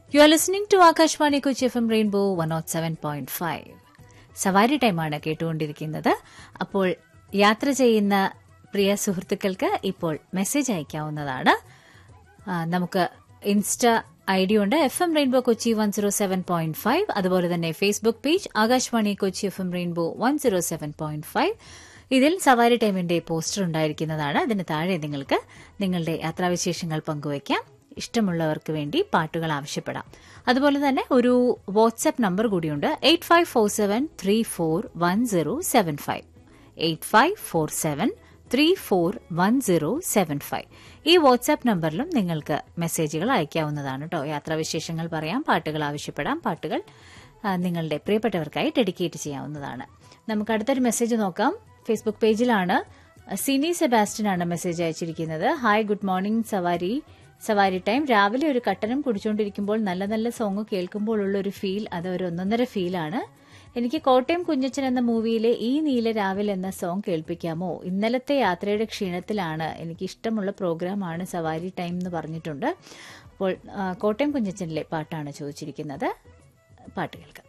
U are listening to Akashvani Kochi F M rainbow one naught seven point five Savari ടൈമാണ് കേട്ടുകൊണ്ടിരിക്കുന്നത് അപ്പോൾ യാത്ര ചെയ്യുന്ന പ്രിയ സുഹൃത്തുക്കൾക്ക് ഇപ്പോൾ മെസ്സേജ് അയക്കാവുന്നതാണ് ആ, നമുക്ക് ഇൻസ്റ്റ ഐ ഡി ഉണ്ട് F M rainbow Kochi one zero seven point five അതുപോലെ തന്നെ Facebook page Akashvani Kochi F M rainbow one zero seven point five ഇതിൽ സവാരി ടൈമിന്റെ പോസ്റ്റർ ഉണ്ടായിരിക്കുന്നതാണ് അതിന് താഴെ നിങ്ങൾക്ക് നിങ്ങളുടെ യാത്രാവിശേഷങ്ങൾ പങ്കുവയ്ക്കാം ഇഷ്ടമുള്ളവർക്ക് വേണ്ടി പാട്ടുകൾ ആവശ്യപ്പെടാം അതുപോലെ തന്നെ ഒരു വാട്സ്ആപ്പ് നമ്പർ കൂടിയുണ്ട് eight five four seven three four one zero seven five eight five four seven three four one zero seven five ഈ വാട്സാപ്പ് നമ്പറിലും നിങ്ങൾക്ക് മെസ്സേജുകൾ അയക്കാവുന്നതാണ് കേട്ടോ യാത്രാവിശേഷങ്ങൾ പറയാം പാട്ടുകൾ ആവശ്യപ്പെടാം പാട്ടുകൾ ആ, നിങ്ങളുടെ പ്രിയപ്പെട്ടവർക്കായി ഡെഡിക്കേറ്റ് ചെയ്യാവുന്നതാണ് നമുക്ക് അടുത്തൊരു മെസ്സേജ് നോക്കാം ഫേസ്ബുക്ക് പേജിലാണ് സിനി സെബാസ്റ്റ്യൻ ആണ് മെസ്സേജ് അയച്ചിരിക്കുന്നത് hi good morning Savari Savari time രാവിലെ ഒരു കട്ടനം കുടിച്ചുകൊണ്ടിരിക്കുമ്പോൾ നല്ല നല്ല സോങ് കേൾക്കുമ്പോഴുള്ള ഒരു ഫീൽ അത് ഒരു ഒന്നൊന്നര ഫീലാണ് എനിക്ക് കോട്ടയം കുഞ്ഞച്ചൻ എന്ന മൂവിയിലെ ഈ നീല രാവിലെ എന്ന സോങ് കേൾപ്പിക്കാമോ ഇന്നലത്തെ യാത്രയുടെ ക്ഷീണത്തിലാണ് എനിക്ക് ഇഷ്ടമുള്ള പ്രോഗ്രാമാണ് സവാരി ടൈം എന്ന് പറഞ്ഞിട്ടുണ്ട് അപ്പോൾ ആ, കോട്ടയം കുഞ്ഞച്ചനിലെ പാട്ടാണ് ചോദിച്ചിരിക്കുന്നത് പാട്ട് കേൾക്കാം